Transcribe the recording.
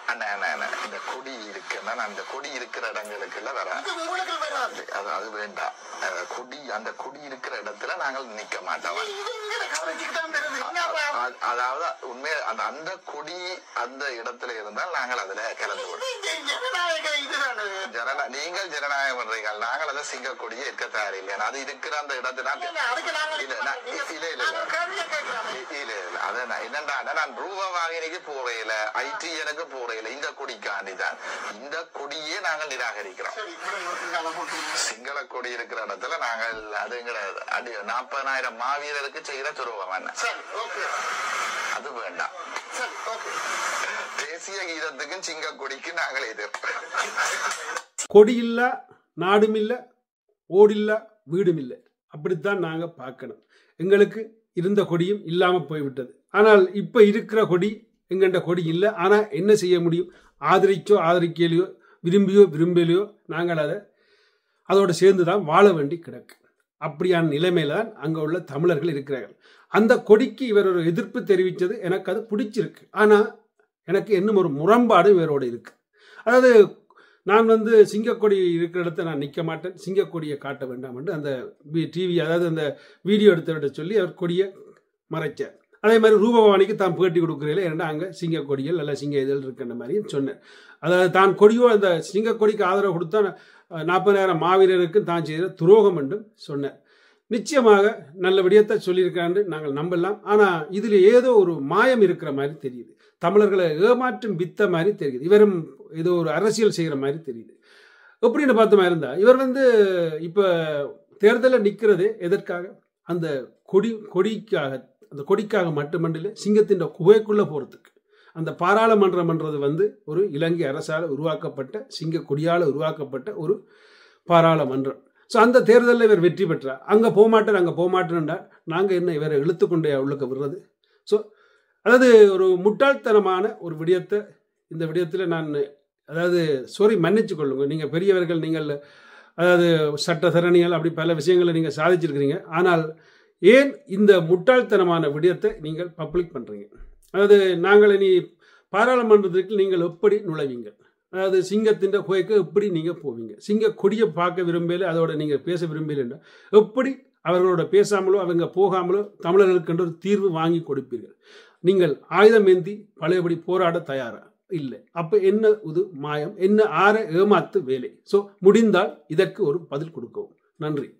அண்ணா அண்ணா அண்ணா இந்த கொடி இருக்குன்னா நான் அந்த கொடி இருக்கிற இடங்களுக்குள்ள வர இது உங்களுக்கு வராது அது அது வேண்டாம் அஹ் கொடி அந்த கொடி இருக்கிற இடத்துல நாங்கள் நிக்க மாட்டோம் இது இங்க கவனிச்சுட்டு தான் வருது என்னப்பா அ- அதாவது உண்மை அந்த அந்த கொடி அந்த இடத்துல இருந்தால் நாங்கள் அதுல கலந்து கொள்வோம் இது ஜனநாயக இதுதானே ஜனநா நீங்கள் ஜனநாயகம் பண்றீங்க நாங்கள் அதை சிங்க கொடியே இருக்க தேவையில்லை அது இருக்கிற அந்த இடத்துல இல்ல, அதுக்கு நாங்க இல்ல நான் இல்ல இல்ல இல்ல நாங்க கேள்வியை கேட்கிறோம் இல்ல இல்ல இல்ல அதான் நான் என்னடா நான் ரூபா வாங்கினிக்கு போறையில ஐடி எனக்கு போறையில இந்த கொடிக்காண்டி தான் இந்த கொடியே நாங்கள் நிராகரிக்கிறோம் சரி இவ்வளவு போட்டு சிங்கள கொடி இருக்கிற இடத்துல நாங்கள் அதுங்கிற அடி நாற்பதாயிரம் மாவீரருக்கு செய்கிற துருவம் என்ன சரி ஓகே அது வேண்டாம் சரி ஓகே தேசிய கீதத்துக்கும் சிங்க கொடிக்கு நாங்கள் எதிர்ப்பு கொடியில்லா நாடுமில்ல ஓடில்லா வீடுமில்லை அப்படித்தான் நாங்கள் பார்க்கணும் எங்களுக்கு இருந்த கொடியும் இல்லாமல் போய்விட்டது ஆனால் இப்போ இருக்கிற கொடி எங்கண்ட கொடி இல்லை ஆனால் என்ன செய்ய முடியும் ஆதரிச்சோ ஆதரிக்கலையோ விரும்பியோ விரும்பலையோ நாங்கள் அதை அதோடு சேர்ந்து தான் வாழ வேண்டி கிடக்கு அப்படியான நிலைமையில தான் அங்கே உள்ள தமிழர்கள் இருக்கிறார்கள் அந்த கொடிக்கு இவர் ஒரு எதிர்ப்பு தெரிவித்தது எனக்கு அது பிடிச்சிருக்கு ஆனால் எனக்கு இன்னும் ஒரு முரண்பாடு இவரோடு இருக்கு அதாவது நான் வந்து சிங்கக்கொடி இருக்கிற இடத்த நான் நிற்க மாட்டேன் சிங்கக்கொடியை காட்ட வேண்டாம் என்று அந்த டிவி அதாவது அந்த வீடியோ எடுத்தவர்கிட்ட சொல்லி அவர் கொடியை மறைச்சார் அதே மாதிரி ரூபவாணிக்கு தான் பேட்டி கொடுக்குறீங்களே ஏன்னா அங்கே சிங்கக்கொடிகள் நல்ல சிங்க இதழ் இருக்கின்ற மாதிரியும் சொன்னேன் அதாவது தான் கொடியோ அந்த சிங்கக்கொடிக்கு ஆதரவு கொடுத்தா நாற்பதாயிரம் மாவீரருக்கு தான் செய்த துரோகம் என்றும் சொன்னார் நிச்சயமாக நல்ல விடயத்தை சொல்லியிருக்கான்னு நாங்கள் நம்பலாம் ஆனால் இதில் ஏதோ ஒரு மாயம் இருக்கிற மாதிரி தெரியுது தமிழர்களை ஏமாற்றும் வித்த மாதிரி தெரியுது இவரும் ஏதோ ஒரு அரசியல் செய்கிற மாதிரி தெரியுது எப்படின்னு பார்த்தோமா இருந்தா இவர் வந்து இப்போ தேர்தலில் நிற்கிறது எதற்காக அந்த கொடி கொடிக்காக அந்த கொடிக்காக மட்டுமண்டில் சிங்கத்தின் குகைக்குள்ளே போகிறதுக்கு அந்த பாராளுமன்றம்ன்றது வந்து ஒரு இலங்கை அரசால் உருவாக்கப்பட்ட சிங்க கொடியால் உருவாக்கப்பட்ட ஒரு பாராளுமன்றம் ஸோ அந்த தேர்தலில் இவர் வெற்றி பெற்றார் அங்கே போகமாட்டேன் அங்கே போகமாட்டேன்டா நாங்கள் என்ன இவரை இழுத்துக்கொண்டே உள்ளுக்க விடுறது ஸோ அதாவது ஒரு முட்டாள்தனமான ஒரு விடயத்தை இந்த விடயத்தில் நான் அதாவது சாரி மன்னிச்சு கொள்ளுங்க நீங்கள் பெரியவர்கள் நீங்கள் அதாவது சட்டத்தரணிகள் அப்படி பல விஷயங்களை நீங்கள் சாதிச்சிருக்கிறீங்க ஆனால் ஏன் இந்த முட்டாள்தனமான விடயத்தை நீங்கள் பப்ளிக் பண்ணுறீங்க அதாவது நாங்கள் இனி பாராளுமன்றத்திற்கு நீங்கள் எப்படி நுழைவீங்க அதாவது சிங்கத்தின் குகைக்கு எப்படி நீங்கள் போவீங்க சிங்க கொடியை பார்க்க விரும்பல அதோட நீங்கள் பேச விரும்பலைன்னா எப்படி அவர்களோட பேசாமலோ அவங்க போகாமலோ தமிழர்களுக்கு ஒரு தீர்வு வாங்கி கொடுப்பீர்கள் நீங்கள் ஆயுதம் ஏந்தி பழையபடி போராட தயாரா இல்லை அப்போ என்ன இது மாயம் என்ன ஆற ஏமாத்து வேலை ஸோ முடிந்தால் இதற்கு ஒரு பதில் கொடுக்கவும் நன்றி